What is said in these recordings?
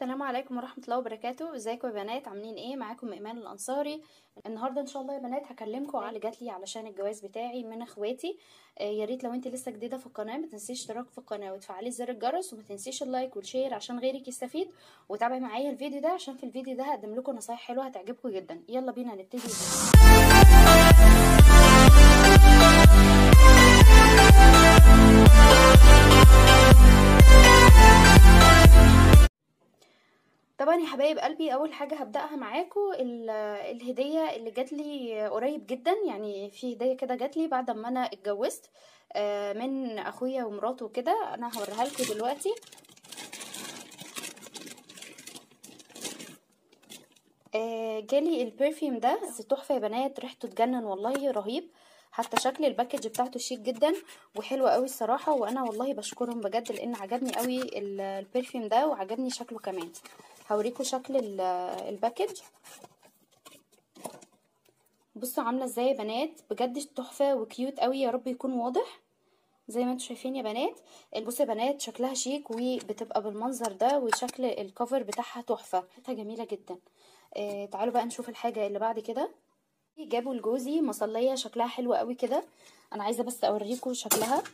السلام عليكم ورحمة الله وبركاته ازيكم يا بنات عاملين ايه معاكم ايمان الانصاري النهارده ان شاء الله يا بنات هكلمكم على اللي جات لي علشان الجواز بتاعي من اخواتي آه يا ريت لو انت لسه جديده في القناه ما تنسيش اشتراك في القناه وتفعلي زر الجرس وما تنسيش اللايك والشير عشان غيرك يستفيد وتابعي معايا الفيديو ده عشان في الفيديو ده هقدم لكم نصايح حلوه هتعجبكم جدا يلا بينا نبتدي الفيديو طبعا يا حبايب قلبي اول حاجه هبداها معاكم الهديه اللي جات لي قريب جدا يعني في هديه كده جات لي بعد ما انا اتجوزت من اخويا ومراته وكده انا هوريها لكم دلوقتي جالي البرفيوم ده تحفه يا بنات ريحته تجنن والله رهيب حتى شكل الباكج بتاعته شيك جدا وحلو قوي الصراحه وانا والله بشكرهم بجد لان عجبني قوي البرفيوم ده وعجبني شكله كمان هوريكم شكل الباكج بصوا عامله ازاي يا بنات بجد تحفه وكيوت قوي يا رب يكون واضح زي ما انتم شايفين يا بنات بصوا يا بنات شكلها شيك وبتبقى بالمنظر ده وشكل الكفر بتاعها تحفه جميله جدا آه تعالوا بقى نشوف الحاجه اللي بعد كده جابوا لجوزي مصليه شكلها حلو قوي كده انا عايزه بس اوريكم شكلها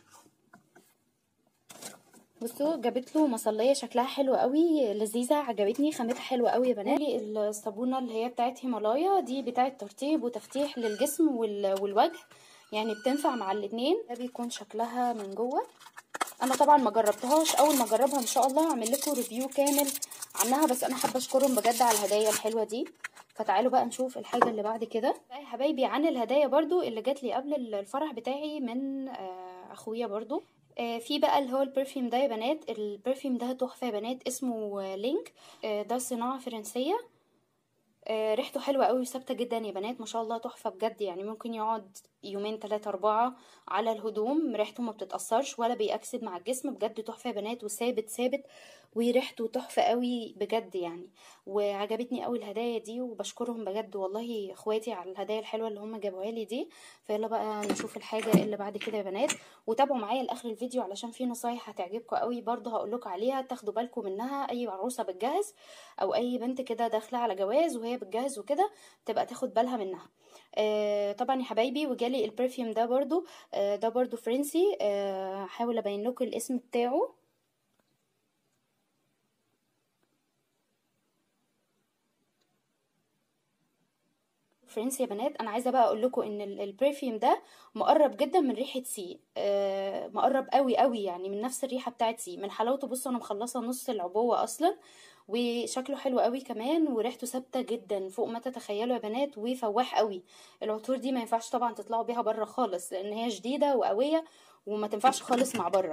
بصوا جابت له مصليه شكلها حلو قوي لذيذه عجبتني خامتها حلوه قوي يا بنات الصابونه اللي هي بتاعت هيمالايا دي بتاعت ترطيب وتفتيح للجسم والوجه يعني بتنفع مع الاتنين ده بيكون شكلها من جوه انا طبعا ما جربتهاش اول ما اجربها ان شاء الله هعمل لكم ريفيو كامل عنها بس انا حابه اشكرهم بجد على الهدايا الحلوه دي فتعالوا بقى نشوف الحاجه اللي بعد كده بقى يا حبايبي عن الهدايا برضو اللي جات لي قبل الفرح بتاعي من اخويا برضو في بقى اللي هو البرفيوم ده يا بنات البرفيوم ده تحفه يا بنات اسمه لينك ده صناعه فرنسيه ريحته حلوه قوي وثابته جدا يا بنات ما شاء الله تحفه بجد يعني ممكن يقعد يومين ثلاثة أربعة على الهدوم ريحته ما بتتأثرش ولا بيأكسد مع الجسم بجد تحفة يا بنات وثابت ثابت وريحته تحفة قوي بجد يعني وعجبتني قوي الهدايا دي وبشكرهم بجد والله اخواتي على الهدايا الحلوة اللي هم جابوها لي دي فيلا بقى نشوف الحاجة اللي بعد كده يا بنات وتابعوا معايا لاخر الفيديو علشان في نصايح هتعجبكم قوي برضه هقول لكم عليها تاخدوا بالكم منها اي عروسة بتجهز او اي بنت كده داخلة على جواز وهي بتجهز وكده تبقى تاخد بالها منها آه طبعا يا حبايبي وجالي البرفيوم ده برضو آه ده برضو فرنسي هحاول آه ابين لكم الاسم بتاعه فرنسي يا بنات انا عايزه بقى اقول لكم ان البرفيوم ده مقرب جدا من ريحه سي آه مقرب قوي قوي يعني من نفس الريحه بتاعت سي من حلاوته بصوا انا مخلصه نص العبوه اصلا وشكله حلو قوي كمان وريحته ثابته جدا فوق ما تتخيلوا يا بنات وفواح قوي العطور دي ما ينفعش طبعا تطلعوا بيها بره خالص لان هي شديده وقويه وما تنفعش خالص مع بره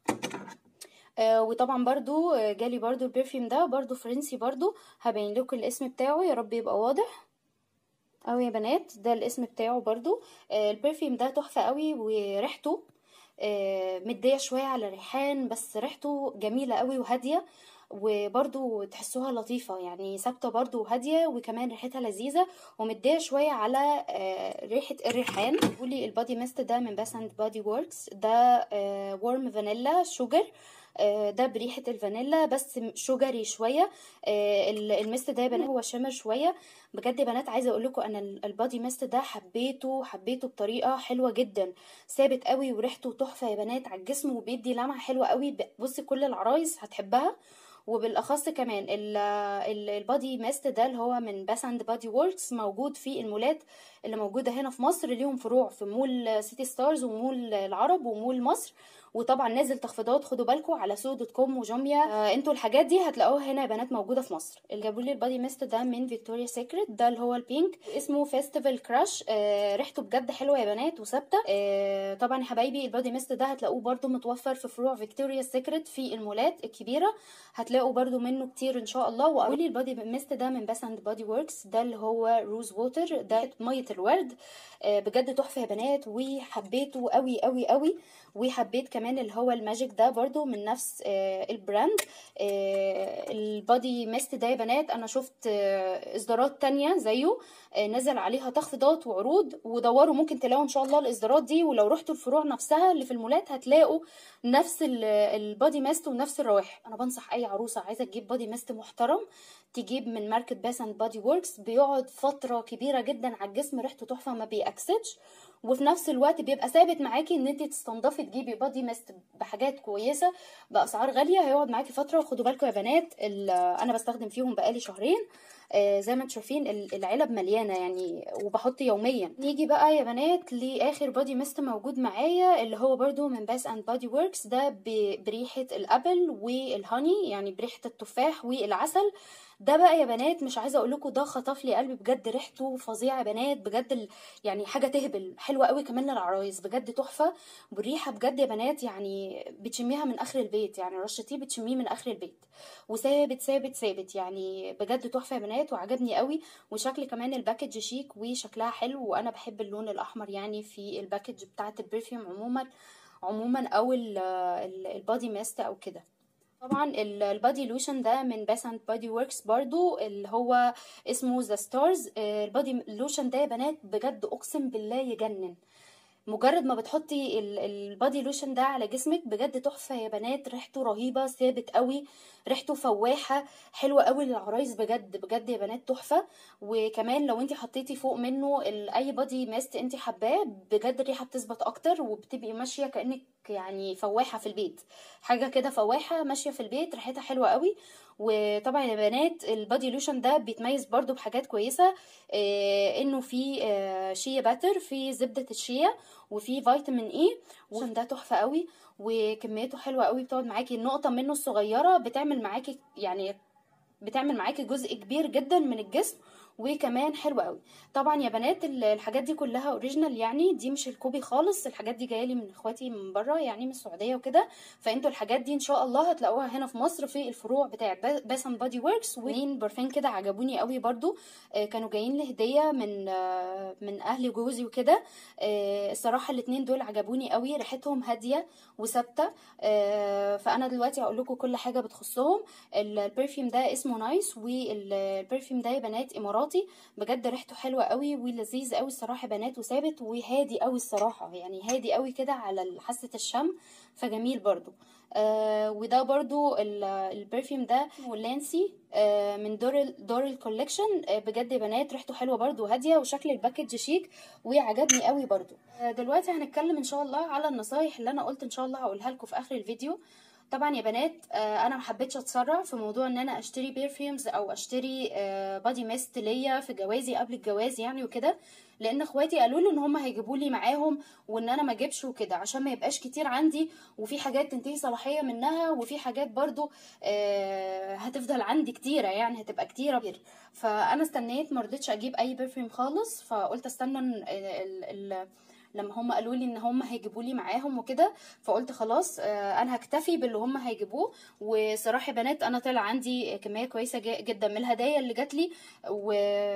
آه وطبعا برضو جالي برضو البرفيوم ده برضو فرنسي برضو هبين لكم الاسم بتاعه يا رب يبقى واضح قوي يا بنات ده الاسم بتاعه برضو آه البرفيوم ده تحفه قوي وريحته آه مديه شويه على الريحان بس ريحته جميله قوي وهاديه وبرضو تحسوها لطيفة يعني ثابتة برضو وهادية وكمان ريحتها لذيذة ومدية شوية على ريحة الريحان بيقولي البادي ميست ده من باس اند بادي ووركس ده ورم فانيلا شوجر ده بريحة الفانيلا بس شجري شوية الميست ده يا بنات هو شمر شوية بجد يا بنات عايزة اقول لكم انا البادي ميست ده حبيته حبيته بطريقة حلوة جدا ثابت قوي وريحته تحفة يا بنات على الجسم وبيدي لمعة حلوة قوي بصي كل العرايس هتحبها وبالاخص كمان البادي ميست ده اللي هو من باس اند بادي ووركس موجود في المولات اللي موجوده هنا في مصر ليهم فروع في مول سيتي ستارز ومول العرب ومول مصر وطبعا نازل تخفيضات خدوا بالكم على سوق دوت كوم وجوميا آه انتوا الحاجات دي هتلاقوها هنا يا بنات موجوده في مصر اللي جابوا لي البادي ميست ده من فيكتوريا سيكريت ده اللي هو البينك اسمه فيستيفال كراش آه ريحته بجد حلوه يا بنات وثابته آه طبعا يا حبايبي البادي ميست ده هتلاقوه برده متوفر في فروع فيكتوريا سيكريت في المولات الكبيره هتلاقوا برده منه كتير ان شاء الله وقولي لي البادي ميست ده من باس اند بادي وركس ده اللي هو روز ووتر ده ميه الورد آه بجد تحفه يا بنات وحبيته قوي قوي قوي وحبيت كمان اللي هو الماجيك ده برضو من نفس آه البراند آه البادي ميست ده يا بنات انا شفت آه، اصدارات تانية زيه آه، نزل عليها تخفيضات وعروض ودوروا ممكن تلاقوا ان شاء الله الاصدارات دي ولو رحتوا الفروع نفسها اللي في المولات هتلاقوا نفس ال- البادي ميست ونفس الروائح انا بنصح اي عروسه عايزه تجيب بادي ميست محترم تجيب من ماركه باس اند بادي ووركس بيقعد فتره كبيره جدا على الجسم ريحته تحفه ما بيأكسدش وفي نفس الوقت بيبقى ثابت معاكي ان انت تستنضفي تجيبي بادي ميست بحاجات كويسه باسعار غاليه هيقعد معاكي فتره وخدوا بالكم يا بنات ال- انا بستخدم فيهم بقالي شهرين آه، زي ما انتم شايفين ال- العلب مليانه يعني وبحط يوميا نيجي بقى يا بنات لاخر بادي ميست موجود معايا اللي هو برضو من باس اند بادي وركس ده ب- بريحه الابل والهاني يعني بريحه التفاح والعسل ده بقى يا بنات مش عايزه اقول لكم ده خطف لي قلبي بجد ريحته فظيعه يا بنات بجد ال... يعني حاجه تهبل حلوه قوي كمان للعرايس بجد تحفه والريحه بجد يا بنات يعني بتشميها من اخر البيت يعني رشتيه بتشميه من اخر البيت وثابت ثابت ثابت يعني بجد تحفه يا بنات وعجبني قوي وشكل كمان الباكج شيك وشكلها حلو وانا بحب اللون الاحمر يعني في الباكج بتاعه البرفيوم عموما عموما او ال- ال- البادي ميست او كده طبعا ال- البادي لوشن ده من باس اند بادي وركس برضو اللي هو اسمه ذا ستارز البادي لوشن ده يا بنات بجد اقسم بالله يجنن مجرد ما بتحطي ال- البادي لوشن ده على جسمك بجد تحفه يا بنات ريحته رهيبه ثابت قوي ريحته فواحه حلوه قوي للعرايس بجد بجد يا بنات تحفه وكمان لو انت حطيتي فوق منه ال- اي بادي ماست انت حباه بجد الريحه بتثبت اكتر وبتبقي ماشيه كانك يعني فواحه في البيت حاجه كده فواحه ماشيه في البيت ريحتها حلوه قوي وطبعا يا بنات البادي لوشن ده بيتميز برضو بحاجات كويسه آه انه في آه شيا باتر في زبده الشيا وفي فيتامين اي وشن ده تحفه قوي وكميته حلوه قوي بتقعد معاكي النقطه منه الصغيره بتعمل معاكي يعني بتعمل معاكي جزء كبير جدا من الجسم وكمان حلو قوي طبعا يا بنات ال- الحاجات دي كلها اوريجينال يعني دي مش الكوبي خالص الحاجات دي جايه لي من اخواتي من بره يعني من السعوديه وكده فانتوا الحاجات دي ان شاء الله هتلاقوها هنا في مصر في الفروع بتاعه باسم بادي وركس واتنين برفان كده عجبوني قوي برضو آه، كانوا جايين لي هديه من آه، من اهل جوزي وكده آه، الصراحه الاتنين دول عجبوني قوي ريحتهم هاديه وثابته آه، فانا دلوقتي هقول لكم كل حاجه بتخصهم ال- البرفيوم ده اسمه نايس والبرفيوم ده يا بنات اماراتي بجد ريحته حلوه قوي ولذيذ قوي الصراحه يا بنات وثابت وهادي قوي الصراحه يعني هادي قوي كده على حاسه الشم فجميل برضو آه وده برضو ال- البرفيوم ده اسمه لانسي آه من دور دور الكولكشن آه بجد يا بنات ريحته حلوه برضو هاديه وشكل الباكج شيك وعجبني قوي برضو آه دلوقتي هنتكلم ان شاء الله على النصايح اللي انا قلت ان شاء الله هقولها لكم في اخر الفيديو طبعا يا بنات آه، انا محبتش اتسرع في موضوع ان انا اشتري بيرفيومز او اشتري بادي ميست ليا في جوازي قبل الجواز يعني وكده لان اخواتي قالوا لي ان هم هيجيبوا لي معاهم وان انا ما اجيبش وكده عشان ما يبقاش كتير عندي وفي حاجات تنتهي صلاحيه منها وفي حاجات برضو آه، هتفضل عندي كتيره يعني هتبقى كتيره كتير فانا استنيت ما رضيتش اجيب اي برفيوم خالص فقلت استنى ال- ال- ال- لما هم قالوا لي ان هم هيجيبوا لي معاهم وكده فقلت خلاص آه، انا هكتفي باللي هم هيجيبوه وصراحه يا بنات انا طلع عندي كميه كويسه جا- جدا من الهدايا اللي جات لي و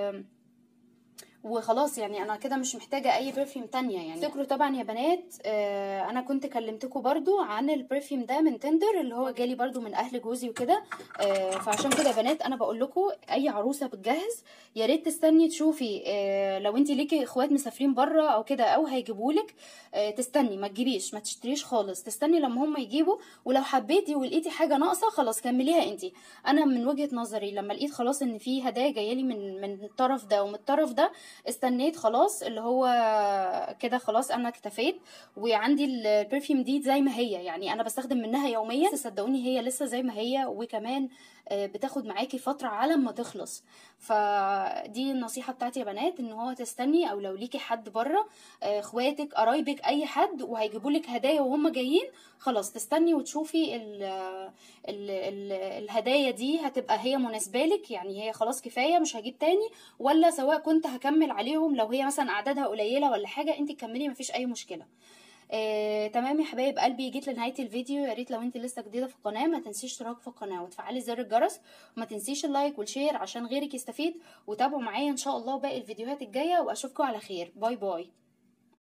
وخلاص يعني انا كده مش محتاجه اي برفيوم تانية يعني افتكروا طبعا يا بنات آه انا كنت كلمتكم برضو عن البرفيوم ده من تندر اللي هو جالي برضو من اهل جوزي وكده آه فعشان كده يا بنات انا بقول لكم اي عروسه بتجهز يا ريت تستني تشوفي آه لو انت ليكي اخوات مسافرين بره او كده او هيجيبولك آه تستني ما تجيبيش ما تشتريش خالص تستني لما هم يجيبوا ولو حبيتي ولقيتي حاجه ناقصه خلاص كمليها انت انا من وجهه نظري لما لقيت خلاص ان في هدايا جايه لي من من الطرف ده ومن الطرف ده استنيت خلاص اللي هو كده خلاص انا اكتفيت وعندي البرفيوم دي زي ما هي يعني انا بستخدم منها يوميا بس صدقوني هي لسه زي ما هي وكمان آه، بتاخد معاكي فترة على ما تخلص فدي النصيحة بتاعتي يا بنات ان هو تستني او لو ليكي حد بره آه، اخواتك قرايبك اي حد وهيجيبولك هدايا وهم جايين خلاص تستني وتشوفي ال ال ال الهدايا دي هتبقى هي مناسبة لك يعني هي خلاص كفاية مش هجيب تاني ولا سواء كنت هكمل عليهم لو هي مثلا اعدادها قليلة ولا حاجة انت كملي مفيش اي مشكلة آه، تمام يا حبايب قلبي جيت لنهايه الفيديو يا ريت لو انت لسه جديده في القناه ما تنسيش اشتراك في القناه وتفعلي زر الجرس وما تنسيش اللايك والشير عشان غيرك يستفيد وتابعوا معايا ان شاء الله باقي الفيديوهات الجايه واشوفكم على خير باي باي